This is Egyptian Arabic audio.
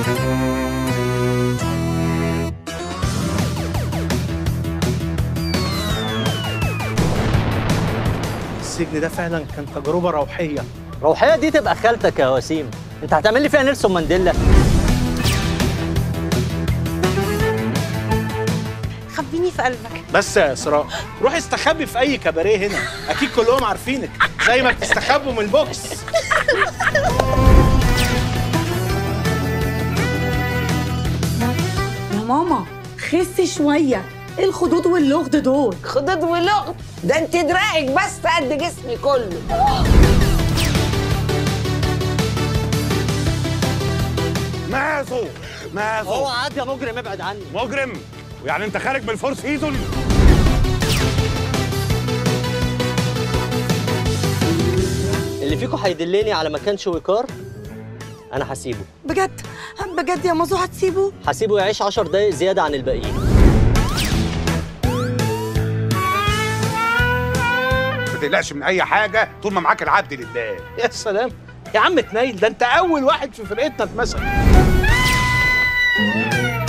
السجن ده فعلا كان تجربه روحيه روحيه دي تبقى خالتك يا وسيم انت هتعمل لي فيها نيلسون مانديلا خبيني في قلبك بس يا اسراء روحي استخبي في اي كباريه هنا اكيد كلهم عارفينك زي ما بتستخبوا من البوكس يا ماما خسي شويه ايه الخدود واللغد دول خدود ولغط ده انت دراعك بس قد جسمي كله مازو مازو هو عاد يا مجرم ابعد عني مجرم ويعني انت خارج من الفور سيزون اللي فيكم هيدلني على مكان شويكار انا هسيبه بجد بجد يا مازو هتسيبه هسيبه يعيش 10 دقايق زياده عن الباقيين ما تقلقش من اي حاجه طول ما معاك العبد لله يا سلام يا عم تنيل ده انت اول واحد في فرقتنا اتمسك